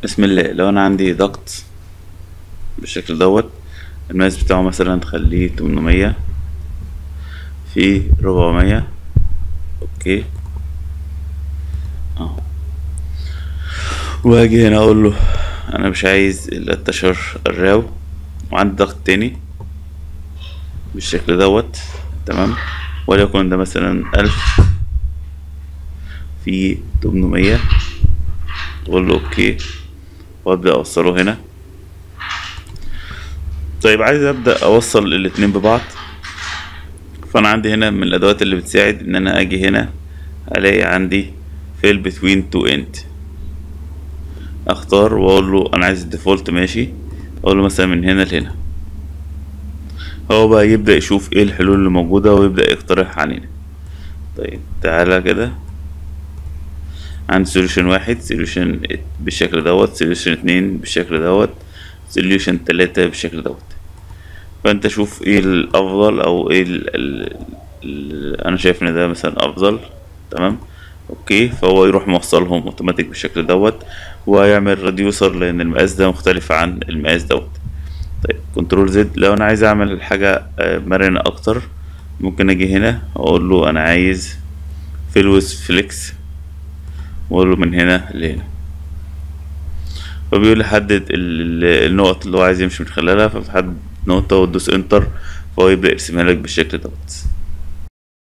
بسم الله لو انا عندي ضغط بالشكل دوت الماس بتاعه مثلا خليه تمنمية في ربعمية اوكي اهو واجي هنا اقول له انا مش عايز الا التشر الراو وعندي ضغط تاني بالشكل دوت تمام وليكن ده مثلا ألف في تمنمية اقول له اوكي وابدا اوصله هنا طيب عايز ابدا اوصل الاتنين ببعض فانا عندي هنا من الادوات اللي بتساعد ان انا اجي هنا الاقي عندي فيل بتوين تو اند اختار واقول له انا عايز الديفولت ماشي اقول له مثلا من هنا لهنا هو بقى يبدا يشوف ايه الحلول اللي موجوده ويبدا يقترح علينا طيب تعالى كده عندي سوليوشن واحد سوليوشن بالشكل دوت سوليوشن اتنين بالشكل دوت سوليوشن تلاتة بالشكل دوت فانت شوف ايه الافضل او ايه ال ال ال انا شايف ان ده مثلا افضل تمام اوكي فهو يروح موصلهم اوتوماتيك بالشكل دوت ويعمل ريديوسر لان المقاس ده مختلف عن المقاس دوت طيب كنترول زد لو انا عايز اعمل حاجة مرنة اكتر ممكن اجي هنا اقول له انا عايز فيلوس فليكس واقول له من هنا لهنا فبيقول لي حدد النقط اللي هو عايز يمشي من خلالها فبتحدد نقطة وتدوس انتر فهو يبدأ يرسمها لك بالشكل دوت